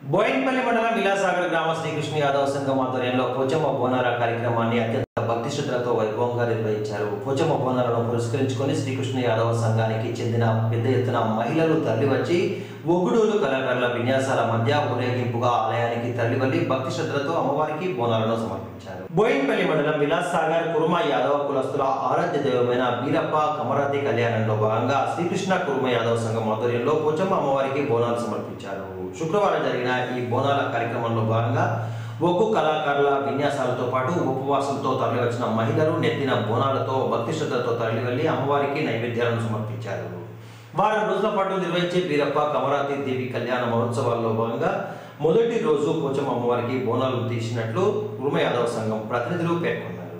బోయిన్పల్లి మండలం విలాసాగర్ గ్రామ శ్రీకృష్ణ యాదవ్ సంఘం ఆధ్వర్యంలో పోచమ్మ బోనాల కార్యక్రమాన్ని అత్యంత భక్తి శ్రద్ధలతో వైభవంగా నిర్వహించారు పోచమ్మ బోనాలను పురస్కరించుకొని శ్రీకృష్ణ యాదవ సంఘానికి చెందిన పెద్ద ఎత్తున మహిళలు తరలివచ్చి ఒగుడూరు కళాకారుల విన్యాసాల మధ్య ఊరేగింపుగా ఆలయానికి తరలివెళ్లి భక్తి శ్రద్ధలతో అమ్మవారికి బోనాలను సమర్పించారు బోయిన్పల్లి మండలం విలాస్ సాగర్ కురుమ యాదవ కులస్తుల ఆరాధ్య దైవమైన బీరప్ప కమరాతి కళ్యాణంలో భాగంగా శ్రీకృష్ణ కురుమ యాదవ సంఘం ఆధ్వర్యంలో పోచమ్మ అమ్మవారికి బోనాలు సమర్పించారు శుక్రవారం జరిగిన ఈ బోనాల కార్యక్రమంలో భాగంగా ఒగ్గు కళాకారుల విన్యాసాలతో పాటు ఉపవాసంతో తరలివచ్చిన మహిళలు నెత్తిన బోనాలతో భక్తి శ్రద్ధలతో తరలివెళ్లి అమ్మవారికి నైవేద్యాలను సమర్పించారు వారం రోజుల పాటు నిర్వహించే బీరప్ప కమరాతి దేవి కళ్యాణ మహోత్సవాల్లో భాగంగా మొదటి రోజు పోచమ్మ అమ్మవారికి బోనాలు తీసినట్లు ఉరుమ యాదవ సంఘం ప్రతినిధులు పేర్కొన్నారు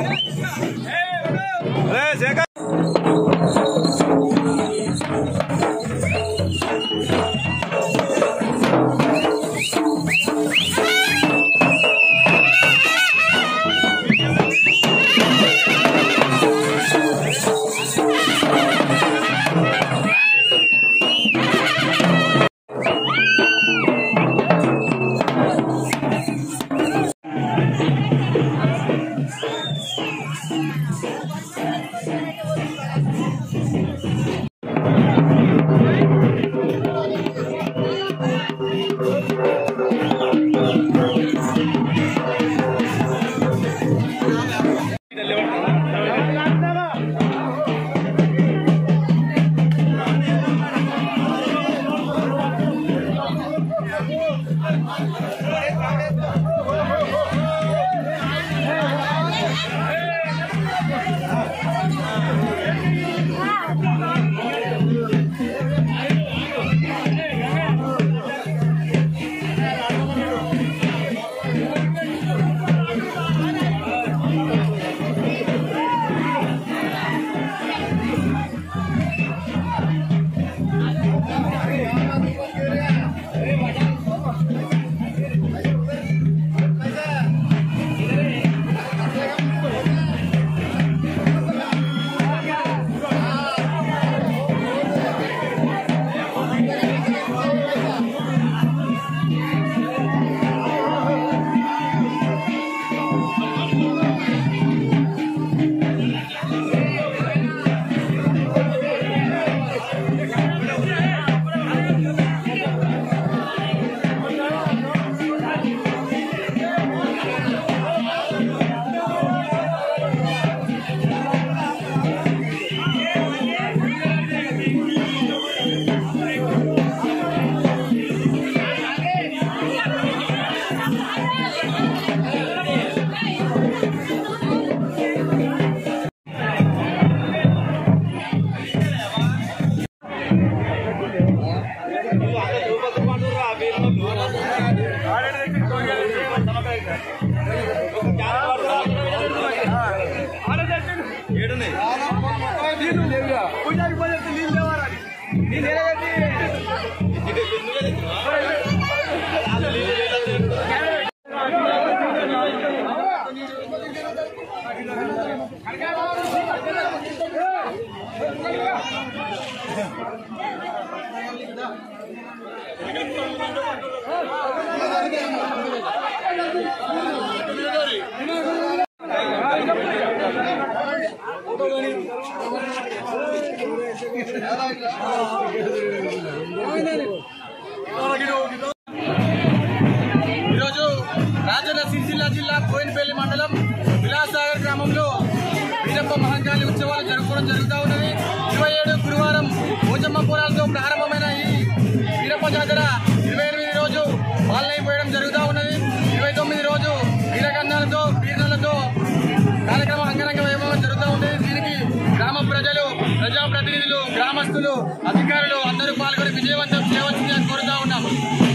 ఈరోజు రాజన్న సిరిసిల్ల జిల్లా కోయినపల్లి మండలం విలాసాగర్ గ్రామంలో వీరప్ప మహంకాళి ఉత్సవాలు జరుపుకోవడం జరుగుతూ ఉన్నది ఇరవై ఏడు గురువారం పోచమ్మ పూరాలతో ప్రారంభమైన ఈ వీరప్ప జాతర ఇరవై ఎనిమిది రోజు పాలనైపోయడం జరుగుతూ ఉన్నది ఇరవై తొమ్మిది రోజు వీరగంధాలతో వీరులతో కార్యక్రమం అంగరంగ వైభవం జరుగుతూ ఉంటుంది దీనికి గ్రామ ప్రజలు ప్రజాప్రతినిధులు గ్రామస్తులు అధికారులు అందరూ పాల్గొని విజయవంతం చేయవలసిందని కోరుతా ఉన్నాము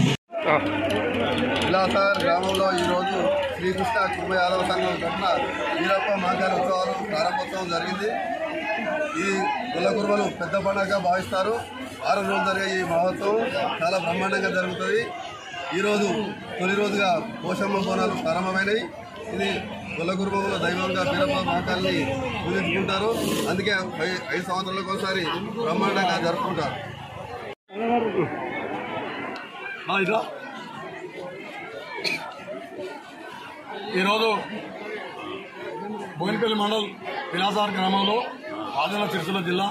విలాసాగర్ గ్రామంలో ఈరోజు శ్రీకృష్ణ కుటుంబ యాదవ సంఘం తరఫున వీరప్ప మహాకాల ఉత్సవాలు ప్రారంభోత్సవం జరిగింది ఇది గుల్లకుర్మలు పెద్ద పండుగగా భావిస్తారు ఆరు రోజులు జరిగే ఈ మహోత్సవం చాలా బ్రహ్మాండంగా జరుగుతుంది ఈరోజు తొలి రోజుగా పోషమ్మ బోనాలు ప్రారంభమైనవి ఇది గుల్లకుర్మముల దైవంగా వీరప్ప మహాకాల్ని పూజించుకుంటారు అందుకే ఐ- ఐదు సంవత్సరాలకు ఒకసారి బ్రహ్మాండంగా జరుపుకుంటారు ఈరోజు బోయినపల్లి మండల్ విలాసార్ గ్రామంలో రాజన్న సిరిసిల్ల జిల్లా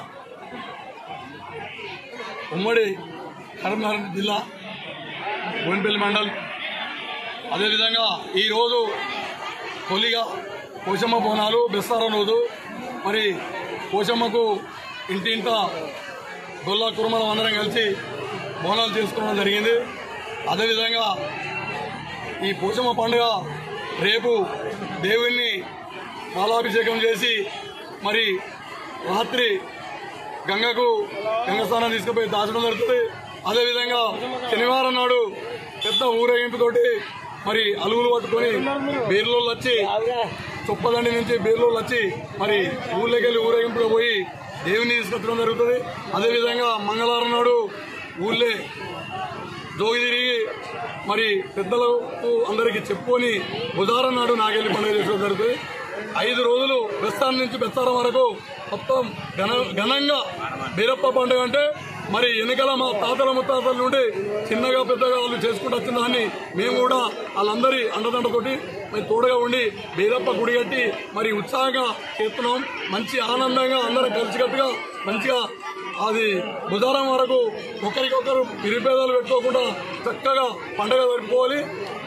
ఉమ్మడి కరీంనగర్ జిల్లా బోయినపల్లి మండల్ అదేవిధంగా ఈరోజు తొలిగా పోషమ్మ బోనాలు బెస్తారం రోజు మరి పోషమ్మకు ఇంటింట గొల్ల కురుమలం అందరం కలిసి బోనాలు చేసుకోవడం జరిగింది అదేవిధంగా ఈ పోచమ్మ పండుగ రేపు దేవుణ్ణి పాలాభిషేకం చేసి మరి రాత్రి గంగకు గంగ స్నానం తీసుకుపోయి దాచడం జరుగుతుంది అదేవిధంగా శనివారం నాడు పెద్ద ఊరేగింపుతోటి మరి అలుగులు పట్టుకొని బీర్లోళ్ళు వచ్చి చొప్పదండి నుంచి బీర్లోళ్ళు వచ్చి మరి ఊళ్ళోకి వెళ్ళి ఊరేగింపులో పోయి దేవుని తీసుకొచ్చడం జరుగుతుంది అదేవిధంగా మంగళవారం నాడు ఊళ్ళే జోగి తిరిగి మరి పెద్దలకు అందరికి చెప్పుకొని బుధవారం నాడు నాగేళ్ళి పండుగ చేసుకోవడం జరుగుతుంది ఐదు రోజులు బెస్తాన్ నుంచి బెస్తారం వరకు మొత్తం ఘన ఘనంగా బీరప్ప పండుగ అంటే మరి వెనకాల మా తాతల ముత్తాతల నుండి చిన్నగా పెద్దగా వాళ్ళు చేసుకుంటూ వచ్చిన దాన్ని మేము కూడా వాళ్ళందరి అండదండతోటి మరి తోడుగా ఉండి బీరప్ప గుడి కట్టి మరి ఉత్సాహంగా చేస్తున్నాం మంచి ఆనందంగా అందరం కలిసికట్టుగా మంచిగా అది బుధవారం వరకు ఒకరికొకరు నిరుపేదలు పెట్టుకోకుండా చక్కగా పండగ జరుపుకోవాలి